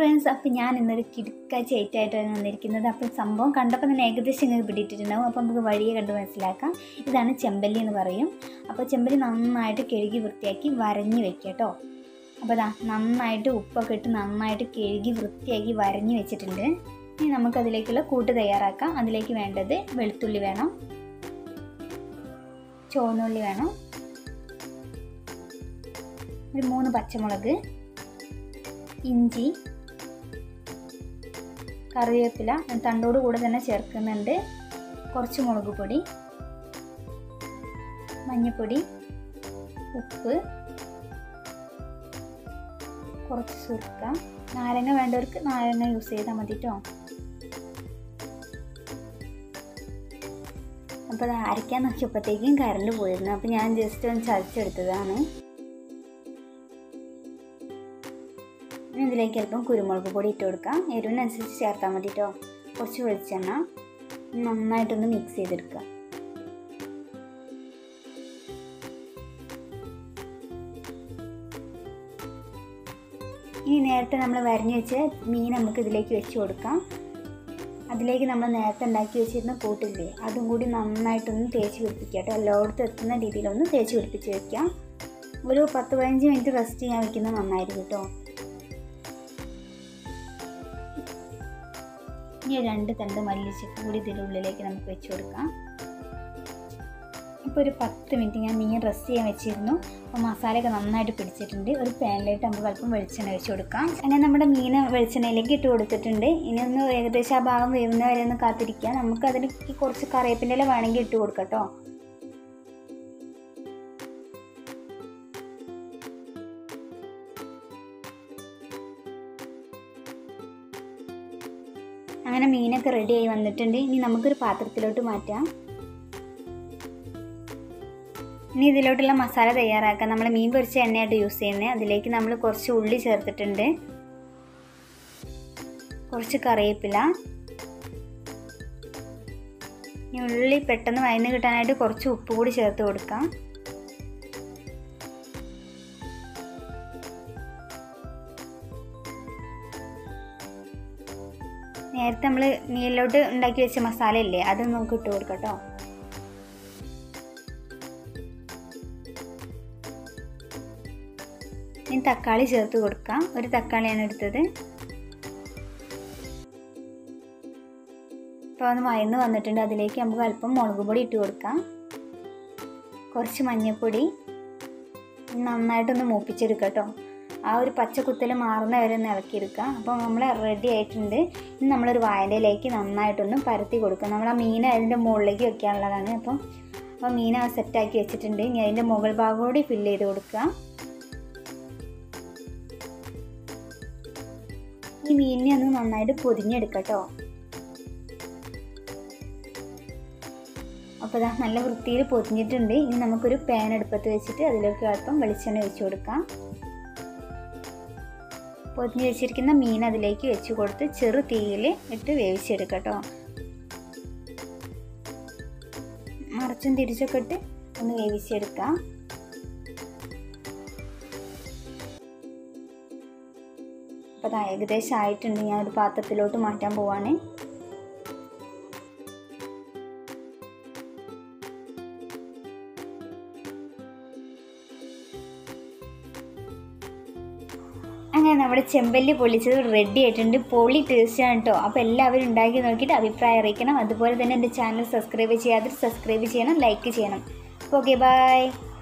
friends അപ്പോൾ ഞാൻ ഇന്നൊരു കിടുക്കാച്ചി ഐറ്റായിട്ടാണ് വന്നിരിക്കുന്നത് അപ്പോൾ സംഭവം കണ്ടപ്പോൾ തന്നെ ഏകദേശം ഇങ്ങനെ പിടിയിട്ടിട്ടുണ്ടാവും അപ്പോൾ നമുക്ക് വഴിയെ കണ്ട് മനസ്സിലാക്കാം ഇതാണ് ചെമ്പല്ലി എന്ന് പറയും അപ്പോൾ ചെമ്പല്ലി നന്നായിട്ട് കഴുകി വൃത്തിയാക്കി വരഞ്ഞ് വെക്കുക കേട്ടോ അപ്പോൾ ഇതാ നന്നായിട്ട് ഉപ്പൊക്കെ ഇട്ട് നന്നായിട്ട് കഴുകി വൃത്തിയാക്കി വരഞ്ഞ് വെച്ചിട്ടുണ്ട് ഇനി നമുക്കതിലേക്കുള്ള കൂട്ട് തയ്യാറാക്കാം അതിലേക്ക് വേണ്ടത് വെളുത്തുള്ളി വേണം ചുവന്നുള്ളി വേണം ഒരു മൂന്ന് പച്ചമുളക് ഇഞ്ചി കറിവേപ്പില ഞാൻ തണ്ടോട് കൂടെ തന്നെ ചേർക്കുന്നുണ്ട് കുറച്ച് മുളക് പൊടി മഞ്ഞൾപ്പൊടി ഉപ്പ് കുറച്ച് സുർക്ക നാരങ്ങ വേണ്ടവർക്ക് നാരങ്ങ യൂസ് ചെയ്താൽ മതി കേട്ടോ അപ്പോൾ അത് അരയ്ക്കാൻ നോക്കിയപ്പോഴത്തേക്കും കറണ്ട് പോയിരുന്നു അപ്പോൾ ഞാൻ ജസ്റ്റ് ഒന്ന് ചതച്ചെടുത്തതാണ് ഇനി ഇതിലേക്ക് അല്പം കുരുമുളക് പൊടി ഇട്ട് കൊടുക്കാം എരിവിനനുസരിച്ച് ചേർത്താൽ മതി കേട്ടോ കുറച്ച് വെളിച്ചെണ്ണ നന്നായിട്ടൊന്ന് മിക്സ് ചെയ്തെടുക്കുക ഇനി നേരത്തെ നമ്മൾ വരഞ്ഞു വെച്ച മീൻ നമുക്ക് ഇതിലേക്ക് വെച്ച് കൊടുക്കാം അതിലേക്ക് നമ്മൾ നേരത്തെ ഉണ്ടാക്കി വെച്ചിരുന്ന കൂട്ടില്ലേ അതും കൂടി നന്നായിട്ടൊന്ന് തേച്ച് പിടിപ്പിക്കുക കേട്ടോ എല്ലായിടത്തും എത്തുന്ന രീതിയിലൊന്ന് തേച്ച് പിടിപ്പിച്ച് വെക്കാം ഒരു പത്ത് പതിനഞ്ച് മിനിറ്റ് റെസ്റ്റ് ചെയ്യാൻ വെക്കുന്നത് നന്നായിരിക്കും കേട്ടോ ഇനി രണ്ട് തണ്ട് മല്ലിച്ചപ്പ് കൂടി ഇതിൻ്റെ ഉള്ളിലേക്ക് നമുക്ക് വെച്ച് കൊടുക്കാം ഇപ്പോൾ ഒരു പത്ത് മിനിറ്റ് ഞാൻ മീൻ റെസ്റ്റ് ചെയ്യാൻ വെച്ചിരുന്നു അപ്പോൾ മസാലയൊക്കെ നന്നായിട്ട് പിടിച്ചിട്ടുണ്ട് ഒരു പാനിലേക്ക് നമുക്ക് അല്പം വെളിച്ചെണ്ണ വെച്ച് കൊടുക്കാം അങ്ങനെ നമ്മുടെ മീൻ വെളിച്ചെണ്ണയിലേക്ക് ഇട്ട് കൊടുത്തിട്ടുണ്ട് ഇനി ഒന്ന് ഏകദേശം ആ ഭാഗം വേവുന്ന വരെ ഒന്ന് കാത്തിരിക്കുക നമുക്ക് അതിലേക്ക് കുറച്ച് കറിവേപ്പിൻ്റെ ഇല വേണമെങ്കിൽ ഇട്ട് കൊടുക്കാം കേട്ടോ അങ്ങനെ മീനൊക്കെ റെഡി ആയി വന്നിട്ടുണ്ട് ഇനി നമുക്കൊരു പാത്രത്തിലോട്ട് മാറ്റാം ഇനി ഇതിലോട്ടുള്ള മസാല തയ്യാറാക്കാം നമ്മൾ മീൻ പൊരിച്ച എണ്ണയായിട്ട് യൂസ് ചെയ്യുന്നത് അതിലേക്ക് നമ്മൾ കുറച്ച് ഉള്ളി ചേർത്തിട്ടുണ്ട് കുറച്ച് കറിവേപ്പില ഇനി ഉള്ളി പെട്ടെന്ന് വയന്ന് കിട്ടാനായിട്ട് കുറച്ച് ഉപ്പ് കൂടി ചേർത്ത് കൊടുക്കാം നേരത്തെ നമ്മൾ മീനിലോട്ട് ഉണ്ടാക്കി വെച്ച മസാല ഇല്ലേ അത് നമുക്ക് ഇട്ട് കൊടുക്കാം കേട്ടോ ഇനി തക്കാളി ചേർത്ത് കൊടുക്കാം ഒരു തക്കാളിയാണ് എടുത്തത് ഇപ്പോൾ ഒന്ന് മയന്ന് വന്നിട്ടുണ്ട് അതിലേക്ക് നമുക്ക് അല്പം മുളക് പൊടി ഇട്ട് കൊടുക്കാം കുറച്ച് മഞ്ഞൾപ്പൊടി നന്നായിട്ടൊന്ന് മൂപ്പിച്ചെടുക്കാം കേട്ടോ ആ ഒരു പച്ച കുത്തൽ മാറുന്ന വരെ ഒന്ന് ഇളക്കിയെടുക്കുക അപ്പോൾ നമ്മൾ റെഡി ആയിട്ടുണ്ട് ഇനി നമ്മളൊരു വായലയിലേക്ക് നന്നായിട്ടൊന്ന് പരത്തി കൊടുക്കുക നമ്മൾ ആ മീൻ അതിൻ്റെ മുകളിലേക്ക് വെക്കാനുള്ളതാണ് അപ്പം അപ്പോൾ മീൻ ആ സെറ്റാക്കി വെച്ചിട്ടുണ്ട് ഇനി അതിൻ്റെ മുകൾ ഭാഗം കൂടി ഫില്ല് ചെയ്ത് കൊടുക്കുക ഈ മീനിനെ ഒന്ന് നന്നായിട്ട് പൊതിഞ്ഞെടുക്കുക കേട്ടോ അപ്പോൾ ഇതാ നല്ല വൃത്തിയിൽ പൊതിഞ്ഞിട്ടുണ്ട് ഇനി നമുക്കൊരു പാൻ അടുപ്പത്ത് വെച്ചിട്ട് അതിലേക്ക് അല്പം വെളിച്ചെണ്ണ വെച്ച് കൊടുക്കാം പൊതിഞ്ഞ് വെച്ചിരിക്കുന്ന മീൻ അതിലേക്ക് വെച്ച് കൊടുത്ത് ചെറു തീയിൽ ഇട്ട് വേവിച്ചെടുക്കുക കേട്ടോ മറച്ചും തിരിച്ചൊക്കെ ഇട്ട് ഒന്ന് വേവിച്ചെടുക്കാം അപ്പോൾ അത് ഏകദേശം ആയിട്ടുണ്ട് ഞാൻ ഒരു പാത്രത്തിലോട്ട് മാറ്റാൻ പോവാണ് അങ്ങനെ നമ്മുടെ ചെമ്പല്ലി പൊള്ളിച്ചത് റെഡി ആയിട്ടുണ്ട് പൊളി ടേസ്റ്റാണ് കേട്ടോ അപ്പോൾ എല്ലാവരും ഉണ്ടാക്കി നോക്കിയിട്ട് അഭിപ്രായം അറിയിക്കണം അതുപോലെ തന്നെ എൻ്റെ ചാനൽ സബ്സ്ക്രൈബ് ചെയ്യാതെ സബ്സ്ക്രൈബ് ചെയ്യണം ലൈക്ക് ചെയ്യണം ഓക്കെ ബൈ